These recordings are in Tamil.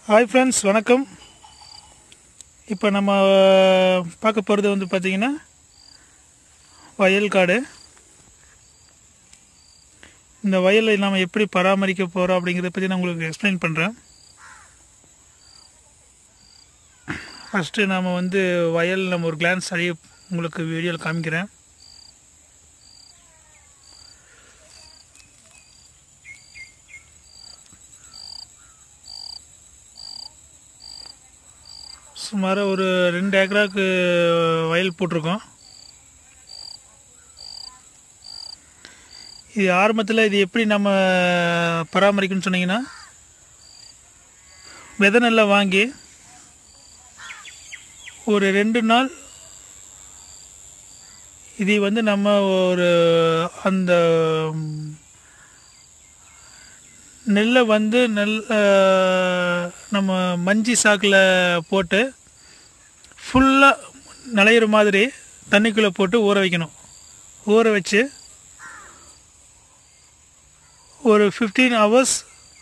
ஹாய் ஃப்ரெண்ட்ஸ் வணக்கம் இப்போ நம்ம அஹ், பார்க்க போகிறது வந்து பார்த்திங்கன்னா வயல் காடு இந்த வயலை நாம் எப்படி பராமரிக்க போகிறோம் அப்படிங்கிறத பற்றி நான் உங்களுக்கு எக்ஸ்பிளைன் பண்ணுறேன் ஃபஸ்ட்டு நாம் வந்து வயல் நம்ம ஒரு கிளான்ஸ் அடி உங்களுக்கு வீடியோவில் காமிக்கிறேன் சுமாராக ஒரு ரெண்டு ஏக்கராக்கு வயல் போட்டிருக்கோம் இது ஆரம்பத்தில் இது எப்படி நம்ம பராமரிக்கணும்னு சொன்னீங்கன்னா விதை நெல்லை வாங்கி ஒரு ரெண்டு நாள் இது வந்து நம்ம ஒரு அந்த நெல்லை வந்து நெல் அஹ், நம்ம மஞ்சி சாக்கில் போட்டு ஃபுல்லாக நனையிற மாதிரி தண்ணிக்குள்ளே போட்டு ஊற வைக்கணும் ஊற வச்சு ஒரு ஃபிஃப்டீன் ஹவர்ஸ்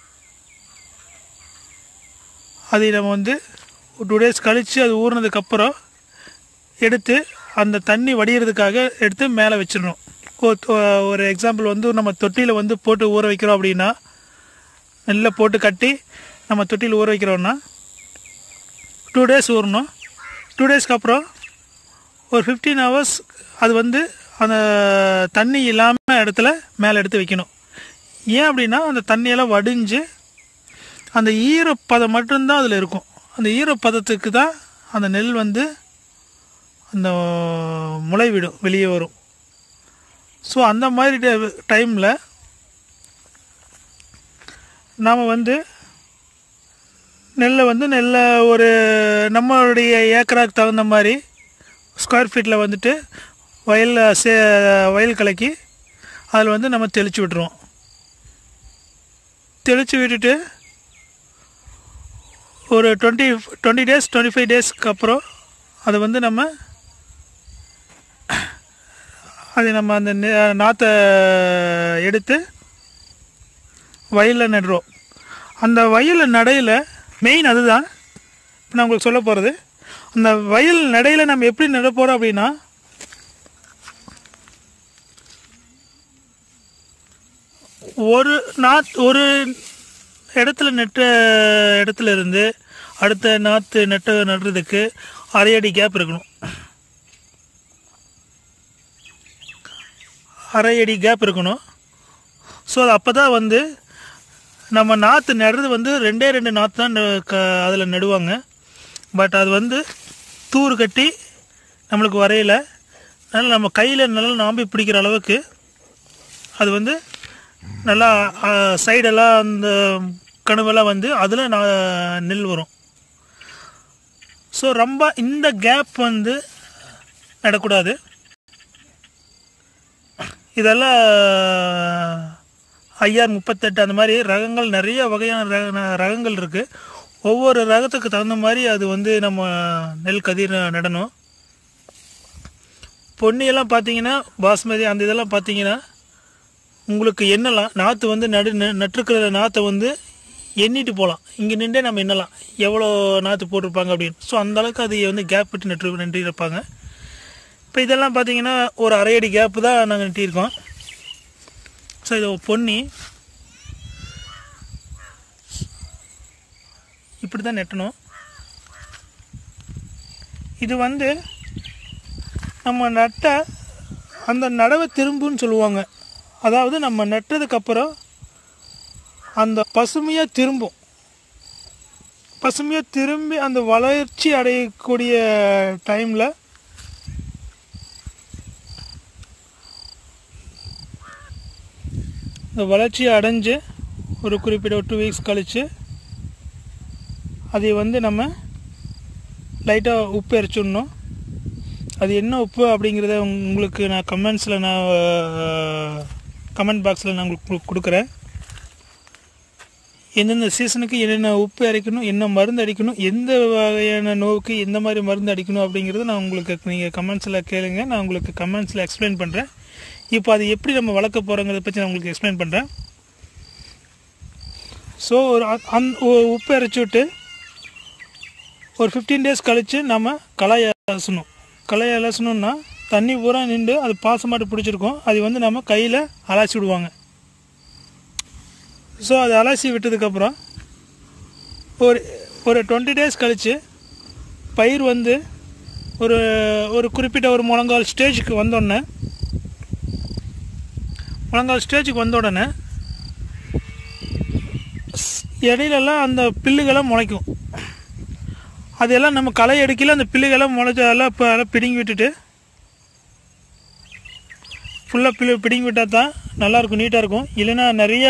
அதை நம்ம வந்து டூ டேஸ் கழித்து அது ஊறினதுக்கப்புறம் எடுத்து அந்த தண்ணி வடிகிறதுக்காக எடுத்து மேலே வச்சிடணும் ஒ- ஒரு எக்ஸாம்பிள் வந்து நம்ம தொட்டியில் வந்து போட்டு ஊற வைக்கிறோம் அப்படின்னா நெல்லை போட்டு கட்டி நம்ம தொட்டியில் ஊற வைக்கிறோன்னா டூ டேஸ் ஊறணும் டூ டேஸ்க்கு அப்புறம் ஒரு ஃபிஃப்டீன் ஹவர்ஸ் அது வந்து அந்த தண்ணி இல்லாமல் இடத்துல மேலே எடுத்து வைக்கணும் ஏன் அப்படின்னா அந்த தண்ணியெல்லாம் வடிஞ்சு அந்த ஈரப்பதம் மட்டும்தான் அதில் இருக்கும் அந்த ஈரப்பதத்துக்கு தான் அந்த நெல் வந்து அந்த முளை விடும் வெளியே வரும் ஸோ அந்த மாதிரி டைமில் நாம் வந்து நெல்லை வந்து நெல்லை ஒரு நம்மளுடைய ஏக்கராக்கு தகுந்த மாதிரி ஸ்கொயர் ஃபீட்டில் வந்துட்டு வயலில் சே வயல் கலக்கி அதில் வந்து நம்ம தெளித்து விட்டுருவோம் தெளித்து விட்டுட்டு ஒரு twenty twenty days twenty five டேஸ்க்கு அப்புறம் அதை வந்து நம்ம அது நம்ம அந்த நெ- நாற்றை எடுத்து வயலில் நடுறோம் அந்த வயலில் நடையில் மெயின் அதுதான் இப்போ நான் உங்களுக்கு சொல்ல போகிறது அந்த வயல் நடையில் நம்ம எப்படி நட போகிறோம் அப்படின்னா ஒரு நாத் ஒரு இடத்துல நெட்ட இடத்துல இருந்து அடுத்த நாற்று நெட்ட நடுறதுக்கு அரை அடி கேப் இருக்கணும் அரை அடி கேப் இருக்கணும் ஸோ அது அப்போ தான் வந்து நம்ம நாற்று நடுறது வந்து ரெண்டே ரெண்டு நாற்று தான் அதில் நடுவாங்க பட் அது வந்து தூர் கட்டி நம்மளுக்கு வரையில அதனால் நம்ம கையில் நல்லா நாம்பி பிடிக்கிற அளவுக்கு அது வந்து நல்லா சைடெல்லாம் அந்த கணுவெல்லாம் வந்து அதில் நான் நெல் வரும் ஸோ ரொம்ப இந்த கேப் வந்து நடக்கூடாது இதெல்லாம் ஐஆர் முப்பத்தெட்டு அந்த மாதிரி ரகங்கள் நிறைய வகையான ரக ரகங்கள் இருக்குது ஒவ்வொரு ரகத்துக்கு தகுந்த மாதிரி அது வந்து நம்ம நெல் கதிர் நடணும் பொன்னியெல்லாம் பார்த்தீங்கன்னா பாஸ்மதி அந்த இதெல்லாம் பார்த்தீங்கன்னா உங்களுக்கு எண்ணலாம் நாற்று வந்து நடு ந- நட்டிருக்கிற நாற்றை வந்து எண்ணிட்டு போகலாம் இங்கே நின்றே நம்ம எண்ணலாம் எவ்வளோ நாற்று போட்டிருப்பாங்க அப்படின்னு ஸோ அந்த அளவுக்கு அது வந்து கேப் விட்டு நட்டு நட்டி இருப்பாங்க இப்போ இதெல்லாம் பார்த்தீங்கன்னா ஒரு அரை அடி கேப்பு தான் நாங்கள் நட்டியிருக்கோம் ஸோ இது ஒரு பொன்னி இப்படி தான் நெட்டணும் இது வந்து நம்ம நட்ட அந்த நடவை திரும்புன்னு சொல்லுவாங்க அதாவது நம்ம நட்டதுக்கப்புறம் அந்த பசுமையாக திரும்பும் பசுமையாக திரும்பி அந்த வளர்ச்சி அடையக்கூடிய டைமில் இந்த வளர்ச்சி அடைஞ்சு ஒரு குறிப்பிட்ட ஒரு டூ வீக்ஸ் கழித்து அதை வந்து நம்ம லைட்டாக உப்பு எரிச்சிடணும் அது என்ன உப்பு அப்படிங்கிறத உங்களுக்கு நான் கமெண்ட்ஸில் நான் கமெண்ட் பாக்ஸில் நான் உங்களுக்கு கொடுக்குறேன் எந்தெந்த சீசனுக்கு என்னென்ன உப்பு அரைக்கணும் என்ன மருந்து அடிக்கணும் எந்த வகையான நோவுக்கு எந்த மாதிரி மருந்து அடிக்கணும் அப்படிங்கிறத நான் உங்களுக்கு நீங்கள் கமெண்ட்ஸில் கேளுங்க நான் உங்களுக்கு கமெண்ட்ஸில் எக்ஸ்பிளைன் பண்ணுறேன் இப்போ அது எப்படி நம்ம வளர்க்க போகிறோங்கிறத பற்றி நான் உங்களுக்கு எக்ஸ்பிளைன் பண்ணுறேன் ஸோ ஒரு அ- அந் ஒ- உப்பு அரைச்சி விட்டு ஒரு ஃபிஃப்டீன் டேஸ் கழித்து நம்ம களை அலசணும் களை அலசணும்னா தண்ணி பூரா நின்று அது பாசமாட்டு பிடிச்சிருக்கும் அது வந்து நம்ம கையில் அலசி விடுவாங்க ஸோ அது அலசி விட்டதுக்கப்புறம் ஒரு ஒரு டுவெண்ட்டி டேஸ் கழித்து பயிர் வந்து ஒரு ஒரு குறிப்பிட்ட ஒரு முழங்கால் ஸ்டேஜுக்கு வந்தோடனே முழங்கால் ஸ்டேஜுக்கு வந்த உடனே ஸ்- இடையிலெல்லாம் அந்த பில்லுகள்லாம் முளைக்கும் அதெல்லாம் நம்ம களை எடுக்கல அந்த பில்லுகள்லாம் முளைச்சதெல்லாம் இப்போ அதெல்லாம் பிடுங்கி விட்டுட்டு ஃபுல்லாக பில்லு பிடுங்கி விட்டால் தான் நல்லாயிருக்கும் நீட்டாக இருக்கும் இல்லைன்னா நிறைய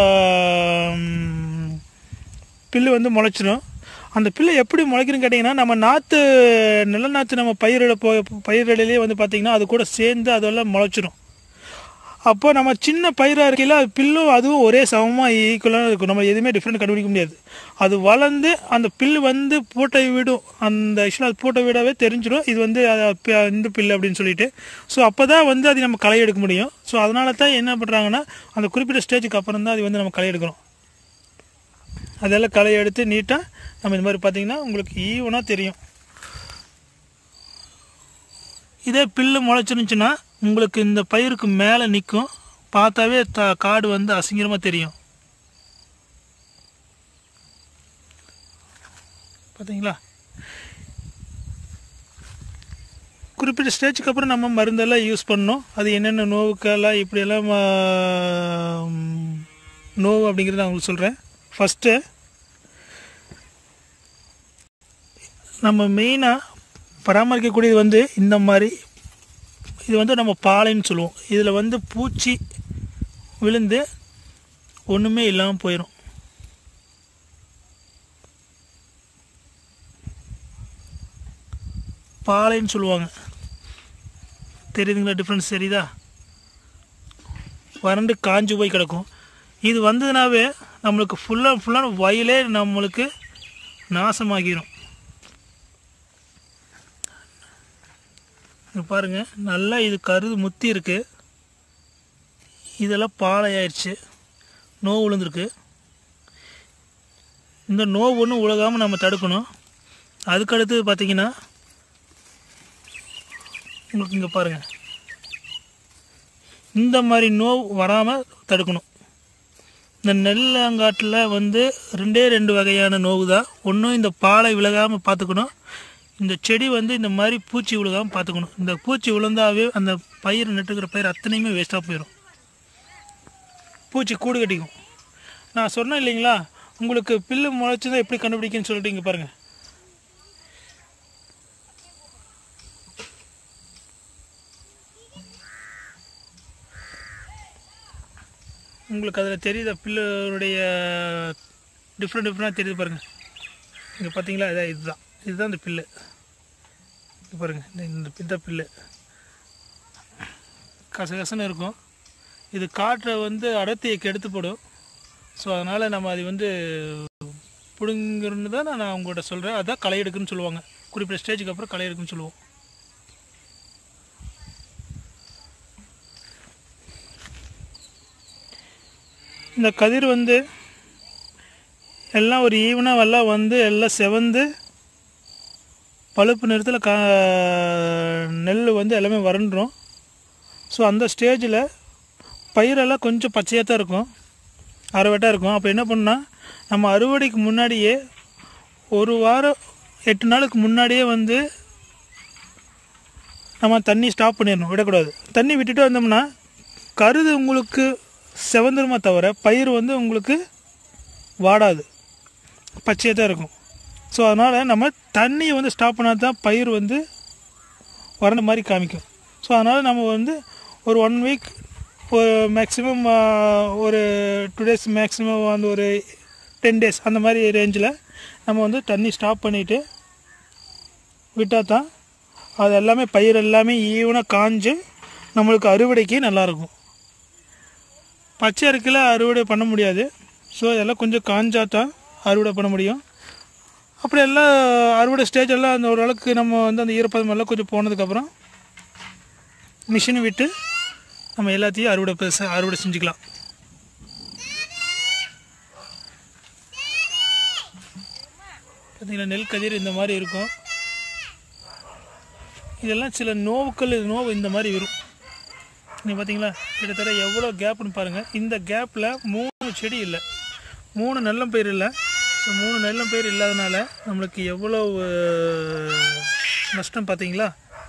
ம், பில்லு வந்து முளைச்சிடும் அந்த பில்லு எப்படி முளைக்குன்னு கேட்டிங்கன்னா நம்ம நாற்று நில நாற்று நம்ம பயிரிட போ பயிரிடலே வந்து பார்த்திங்கன்னா அது கூட சேர்ந்து அதெல்லாம் முளைச்சிடும் அப்போ நம்ம சின்ன பயிராக இருக்கையில் அது பில்லும் அதுவும் ஒரே சமமாக ஈக்குவலாக இருக்கும் நம்ம எதுவுமே டிஃப்ரெண்ட் கண்டுபிடிக்க முடியாது அது வளர்ந்து அந்த பில்லு வந்து பூட்டை விடும் அந்த ஆக்சுவலாக அது பூட்டை விடவே தெரிஞ்சிடும் இது வந்து அது பி- இந்த பில்லு அப்படின்னு சொல்லிட்டு ஸோ அப்போ தான் வந்து அது நம்ம களை எடுக்க முடியும் ஸோ அதனால தான் என்ன பண்ணுறாங்கன்னா அந்த குறிப்பிட்ட ஸ்டேஜுக்கு அப்புறம் தான் அது வந்து நம்ம களை எடுக்கிறோம் அதெல்லாம் களை எடுத்து நீட்டாக நம்ம இந்த மாதிரி பார்த்தீங்கன்னா உங்களுக்கு ஈவனாக தெரியும் இதே பில்லு முளைச்சிருந்துச்சுன்னா உங்களுக்கு இந்த பயிருக்கு மேலே நிற்கும் பார்த்தாவே த காடு வந்து அசிங்கரமாக தெரியும் பார்த்தீங்களா குறிப்பிட்ட ஸ்டேஜுக்கு அப்புறம் நம்ம மருந்தெல்லாம் யூஸ் பண்ணோம் அது என்னென்ன நோவுக்கெல்லாம் இப்படியெல்லாம் ஆ, ம், நோவு அப்படிங்கிறத நான் உங்களுக்கு சொல்கிறேன் ஃபஸ்ட்டு நம்ம மெயினாக பராமரிக்கக்கூடியது வந்து இந்த மாதிரி இது வந்து நம்ம பாலைன்னு சொல்லுவோம் இதில் வந்து பூச்சி விழுந்து ஒன்றுமே இல்லாமல் போயிடும் பாலைன்னு சொல்லுவாங்க தெரியுதுங்களா டிஃப்ரென்ஸ் தெரியுதா வறண்டு காஞ்சு போய் கிடக்கும் இது வந்ததுனாவே நம்மளுக்கு ஃபுல்லாக ஃபுல்லான வயலே நம்மளுக்கு நாசமாகிரும் இங்க பாருங்க நல்லா இது கருது முத்தி இருக்கு இதெல்லாம் பாலையாயிடுச்சு நோவு விழுந்திருக்கு இந்த நோவு ஒன்றும் உலகாமல் நம்ம தடுக்கணும் அதுக்கடுத்து பார்த்தீங்கன்னா உங்களுக்கு இங்கே பாருங்கள் இந்த மாதிரி நோவு வராமல் தடுக்கணும் இந்த நெல்லங்காட்டில் வந்து ரெண்டே ரெண்டு வகையான நோவு தான் ஒன்றும் இந்த பாலை விலகாமல் பார்த்துக்கணும் இந்த செடி வந்து இந்த மாதிரி பூச்சி விழுகாமல் பார்த்துக்கணும் இந்த பூச்சி விழுந்தாவே அந்த பயிர் நட்டுக்கிற பயிர் அத்தனையுமே வேஸ்ட்டாக போயிடும் பூச்சி கூடு கட்டிக்கும் நான் சொன்னேன் இல்லைங்களா உங்களுக்கு பில்லு முளைச்சதை எப்படி கண்டுபிடிக்குன்னு சொல்லிட்டு இங்கே பாருங்கள் உங்களுக்கு அதில் தெரியுதா பில்லுடைய டிஃப்ரெண்ட் டிஃப்ரெண்டாக தெரியுது பாருங்கள் இங்கே பார்த்தீங்களா இதான் இதுதான் இதுதான் இந்த பில்லு இங்க பாருங்க இந்த இந்த பித்த பில்லு கசகசன்னு இருக்கும் இது காற்றை வந்து அடர்த்தியை கெடுத்து போடும் ஸோ அதனால் நம்ம அது வந்து பிடுங்கிறன்னு தான் நான் உங்கள்கிட்ட சொல்கிறேன் அதான் களை எடுக்குன்னு சொல்லுவாங்க குறிப்பிட்ட ஸ்டேஜுக்கு அப்புறம் களை எடுக்குன்னு சொல்லுவோம் இந்த கதிர் வந்து எல்லாம் ஒரு ஈவனாக எல்லாம் வந்து எல்லாம் செவந்து பழுப்பு நிறத்தில் கா நெல் வந்து எல்லாமே வறண்டுரும் ஸோ அந்த ஸ்டேஜில் பயிரெல்லாம் கொஞ்சம் பச்சையாக தான் இருக்கும் அரைவட்டாக இருக்கும் அப்போ என்ன பண்ணால் நம்ம அறுவடைக்கு முன்னாடியே ஒரு வாரம் எட்டு நாளுக்கு முன்னாடியே வந்து நம்ம தண்ணி ஸ்டாப் பண்ணிடணும் விடக்கூடாது தண்ணி விட்டுட்டு வந்தோம்னா கருது உங்களுக்கு செவந்துருமா தவிர பயிர் வந்து உங்களுக்கு வாடாது பச்சையாக தான் இருக்கும் ஸோ அதனால் நம்ம தண்ணியை வந்து ஸ்டாப் பண்ணால் தான் பயிர் வந்து வறண்ட மாதிரி காமிக்கும் ஸோ அதனால் நம்ம வந்து ஒரு ஒன் வீக் ஒரு மேக்ஸிமம் ஒரு டூ டேஸ் மேக்ஸிமம் வந்து ஒரு டென் டேஸ் அந்த மாதிரி ரேஞ்சில் நம்ம வந்து தண்ணி ஸ்டாப் பண்ணிவிட்டு விட்டால் தான் அது எல்லாமே பயிர் எல்லாமே ஈவனாக காஞ்சு நம்மளுக்கு அறுவடைக்கு நல்லாயிருக்கும் பச்சை அறுக்கில் அறுவடை பண்ண முடியாது ஸோ இதெல்லாம் கொஞ்சம் காஞ்சா தான் அறுவடை பண்ண முடியும் அப்படி எல்லாம் அறுவடை ஸ்டேஜ் எல்லாம் அந்த ஓரளவுக்கு நம்ம வந்து அந்த ஈரப்பதம் எல்லாம் கொஞ்சம் போனதுக்கப்புறம் மிஷினை விட்டு நம்ம எல்லாத்தையும் அறுவடை பெருசா- அறுவடை செஞ்சுக்கலாம் பார்த்தீங்கன்னா நெல் கதிர் இந்த மாதிரி இருக்கும் இதெல்லாம் சில நோவுக்கள் இது நோவு இந்த மாதிரி வரும் நீங்கள் பார்த்தீங்களா கிட்டத்தட்ட எவ்வளோ கேப்னு பாருங்கள் இந்த கேப்பில் மூணு செடி இல்லை மூணு நெல்லம் பயிர் இல்லை ஸோ மூணு நெல்லம் பயிர் இல்லாதனால நம்மளுக்கு எவ்வளோ அஹ், நஷ்டம் பார்த்தீங்களா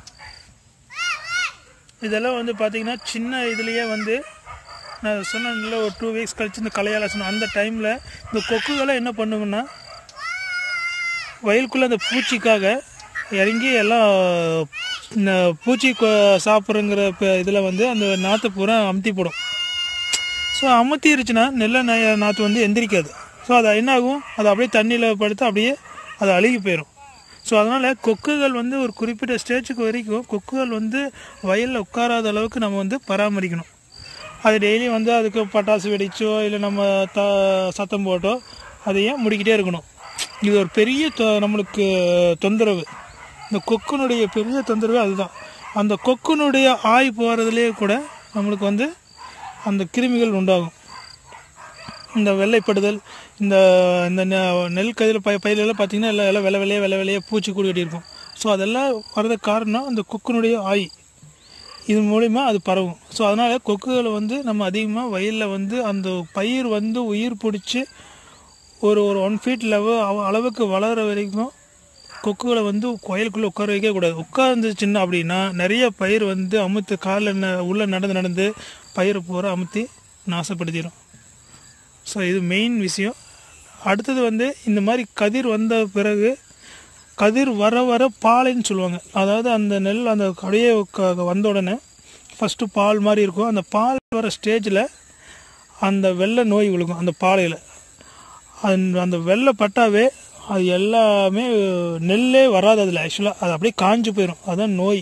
இதெல்லாம் வந்து பார்த்தீங்கன்னா சின்ன இதுலேயே வந்து நான் சொன்னேன்ல ஒரு டூ வீக்ஸ் கழிச்சு இந்த களையால சொன்னேன் அந்த டைமில் இந்த கொக்குகளை என்ன பண்ணுங்கன்னா வயலுக்குள்ளே அந்த பூச்சிக்காக இறங்கி எல்லாம் இந்த பூச்சி கொ- சாப்பிட்றங்கிற இதில் வந்து அந்த நாற்று பூரா அமுத்தி போடும் ஸோ அமுத்திருச்சுன்னா நெல்லை நா- நாற்று வந்து எந்திரிக்காது ஸோ அது என்ன ஆகும் அது அப்படியே தண்ணியில் படுத்து அப்படியே அது அழுகி போயிடும் ஸோ அதனால் கொக்குகள் வந்து ஒரு குறிப்பிட்ட ஸ்டேஜுக்கு வரைக்கும் கொக்குகள் வந்து வயலில் உட்காராத அளவுக்கு நம்ம வந்து பராமரிக்கணும் அது டெய்லி வந்து அதுக்கு பட்டாசு வெடிச்சோ இல்லை நம்ம த சத்தம் போட்டோ அதையே முடிக்கிட்டே இருக்கணும் இது ஒரு பெரிய தொ- நம்மளுக்கு தொந்தரவு இந்த கொக்குனுடைய பெரிய தொந்தரவு அதுதான் அந்த கொக்குனுடைய ஆய் போகிறதுலேயே கூட நம்மளுக்கு வந்து அந்த கிருமிகள் உண்டாகும் இந்த வெள்ளைப்படுதல் இந்த இந்த நெ- நெல் கதிரில் பய பயிரெல்லாம் பார்த்தீங்கன்னா எல்லாம் எல்லாம் வெள்ளை வெள்ளையே வெள்ளை வெள்ளையே பூச்சி கூடி கட்டியிருக்கும் ஸோ அதெல்லாம் வரதுக்கு காரணம் அந்த கொக்குனுடைய ஆய் இது மூலிமா அது பரவும் ஸோ அதனால் கொக்குகளை வந்து நம்ம அதிகமாக வயலில் வந்து அந்த பயிர் வந்து உயிர் பிடிச்சி ஒரு ஒரு ஒன் ஃபீட் லெவல் அளவுக்கு வளர வரைக்கும் கொக்குகளை வந்து கோயிலுக்குள்ளே உட்கார வைக்கவே கூடாது உட்கார்ந்துச்சுன்னா அப்படின்னா நிறைய பயிர் வந்து அமுத்து காலில் ந உள்ளே நடந்து நடந்து பயிரை பூரா அமுத்தி நாசப்படுத்திடும் ஸோ இது மெயின் விஷயம் அடுத்தது வந்து இந்த மாதிரி கதிர் வந்த பிறகு கதிர் வர வர பாலைன்னு சொல்லுவாங்க அதாவது அந்த நெல் அந்த அப்படியே க- வந்த உடனே ஃபஸ்ட்டு பால் மாதிரி இருக்கும் அந்த பால் வர ஸ்டேஜில் அந்த வெள்ளை நோய் விழுகும் அந்த பாலையில் அந்த அந்த வெள்ளை பட்டாவே அது எல்லாமே நெல்லே வராது அதில் ஆக்சுவலாக அது அப்படியே காஞ்சு போயிடும் அதுதான் நோய்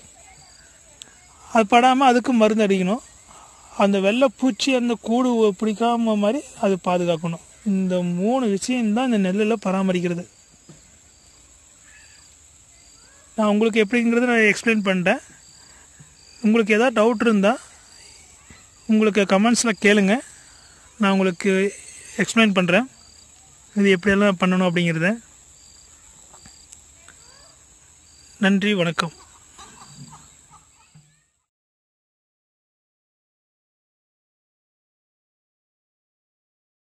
அது படாமல் அதுக்கு மருந்து அடிக்கணும் அந்த வெள்ளை பூச்சி அந்த கூடு பிடிக்காம மாதிரி அது பாதுகாக்கணும் இந்த மூணு விஷயம்தான் இந்த நெல்லில் பராமரிக்கிறது நான் உங்களுக்கு எப்படிங்கிறத நான் எக்ஸ்பிளைன் பண்ணிட்டேன் உங்களுக்கு எதாவது டவுட் இருந்தால் உங்களுக்கு கமெண்ட்ஸில் கேளுங்க நான் உங்களுக்கு எக்ஸ்பிளைன் பண்ணுறேன் இது எப்படியெல்லாம் பண்ணணும் அப்படிங்கிறத நன்றி வணக்கம்